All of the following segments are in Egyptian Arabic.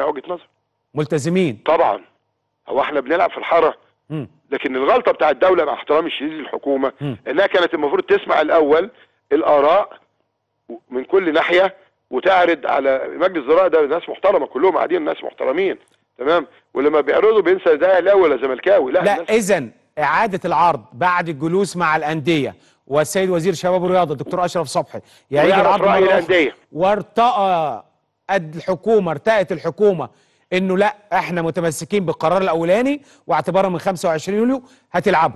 سامع وجهه نظر ملتزمين طبعا هو احنا بنلعب في الحاره مم. لكن الغلطه بتاع الدوله مع احترامي الشديد للحكومه مم. انها كانت المفروض تسمع الاول الاراء من كل ناحيه وتعرض على مجلس الزراعه ده ناس محترمه كلهم قاعدين ناس محترمين تمام ولما بيعرضوا بينسى ده اهلاوي ولا زملكاوي لا, لا الناس- اذا اعاده العرض بعد الجلوس مع الانديه والسيد وزير شباب الرياضه الدكتور اشرف صبحي يعيد ويعرف العرض رأي مرة أخرى. الأندية. وارتأى الحكومه ارتأت الحكومه انه لا احنا متمسكين بالقرار الاولاني واعتبارا من 25 يوليو هتلعبوا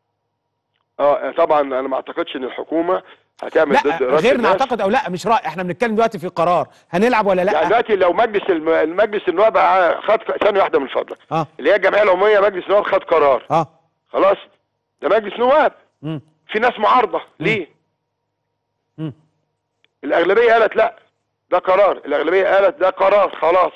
اه طبعا انا ما اعتقدش ان الحكومه هتعمل لا ضد راس غير الناس. نعتقد او لا مش راي احنا بنتكلم دلوقتي في قرار هنلعب ولا يعني لا دلوقتي لو مجلس الم... المجلس النواب ع- خد ثانيه واحده من فضلك اه اللي هي الجمعيه العموميه مجلس النواب خد قرار اه خلاص ده مجلس نواب مم. في ناس معارضه ليه مم. الاغلبيه قالت لا ده قرار الاغلبيه قالت ده قرار خلاص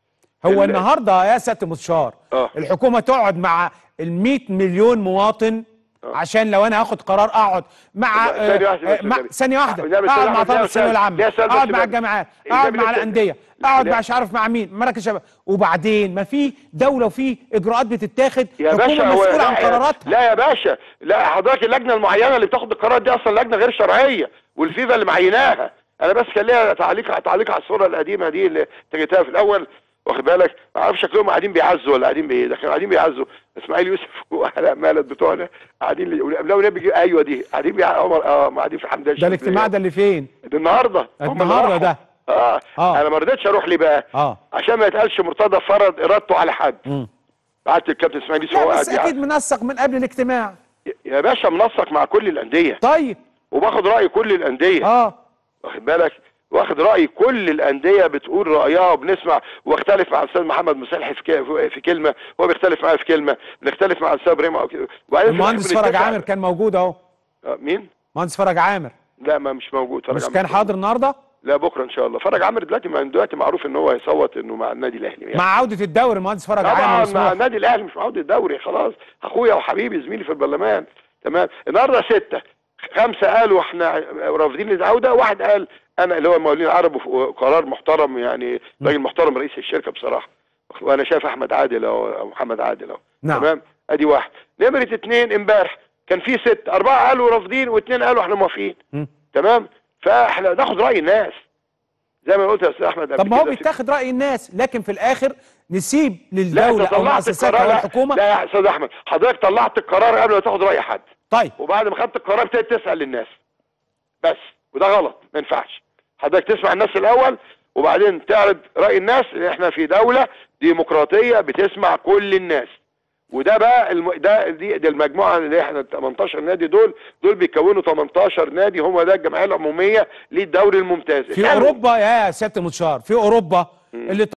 هو ال- النهارده يا سياده المستشار آه. الحكومه تقعد مع ال 100 مليون مواطن عشان لو انا هاخد قرار اقعد مع ثانية واحدة آه، بس مع النبي. ثانيه واحده النبي اقعد صلى مع الله طلبه عليه الثانويه وسلم. العامه يا سيد اقعد بس مع النبي. الجامعات النبي اقعد مع لسه- الانديه اقعد لا. مع مش عارف مع مين مراكز شباب وبعدين ما في دوله وفي اجراءات بتتاخد يا حكومه باشا هو مسؤوله عن لا- قراراتها لا يا باشا لا حضرتك اللجنه المعينه اللي بتاخد القرار دي اصلا لجنه غير شرعيه والفيفا اللي معيناها انا بس كان ليا تعليق تعليق على الصوره القديمه دي اللي انت جبتها في الاول واخد بالك ما اعرفش شكلهم قاعدين بيعزوا ولا قاعدين بايه ده كانوا قاعدين بيعزوا اسماعيل يوسف وعلاء مالد بتوعنا قاعدين لو نبي ايوه دي قاعدين بيع عمر اه قاعدين في حمدان ده الاجتماع ده اللي فين ده النهارده هم اللي النهارده راحوا. ده اه, آه. انا ما رضيتش اروح ليه بقى اه عشان ما يتقالش مرتضى فرض ارادته على حد مم. بعت الكابتن اسماعيل يوسف لا وهو بس قاعد اكيد يعزل. منسق من قبل الاجتماع يا باشا منسق مع كل الانديه طيب وباخد راي كل الانديه اه واخد بالك واخد راي كل الانديه بتقول رايها وبنسمع واختلف مع الاستاذ محمد مسلحي في ك- في كلمه هو بيختلف معايا في كلمه بنختلف مع الاستاذ ابراهيم أو كده. وبعدين في المهندس الآخر فرج بنتفق عامر على- كان موجود اهو آه، مين مهندس فرج عامر لا ما مش موجود فرج مش عامر. كان حاضر النهارده لا بكره ان شاء الله فرج عامر دلوقتي ما دلوقتي معروف ان هو هيصوت انه مع النادي الاهلي يعني. مع عوده الدوري المهندس فرج عامر طبعا مع مسموح النادي الاهلي مش معود الدوري خلاص اخويا وحبيبي زميلي في البرلمان تمام النهارده سته خمسه قالوا احنا رافضين العوده واحد قال انا اللي هو المقاولين العرب وقرار محترم يعني راجل محترم رئيس الشركه بصراحه وانا شايف احمد عادل اهو او محمد عادل اهو نعم. تمام ادي واحد نمره اثنين امبارح كان في ست اربعه قالوا رافضين واثنين قالوا احنا موافقين مم. تمام فاحنا ناخد راي الناس زي ما قلت يا استاذ احمد قبل طب ما هو كده. بيتاخد راي الناس لكن في الاخر نسيب لا للدوله انت او طلعت مؤسساتها القرار او لا, الحكومه لا يا استاذ احمد حضرتك طلعت القرار قبل ما تاخد راي حد طيب وبعد ما خدت القرار ابتديت تسال الناس بس وده غلط ما ينفعش حضرتك تسمع الناس الاول وبعدين تعرض راي الناس ان احنا في دوله ديمقراطيه بتسمع كل الناس وده بقى الم... ده دي, دي المجموعه اللي احنا 18 نادي دول دول بيكونوا 18 نادي هم ده الجمعيه العموميه للدوري الممتاز في اوروبا يا سياده المستشار في اوروبا اللي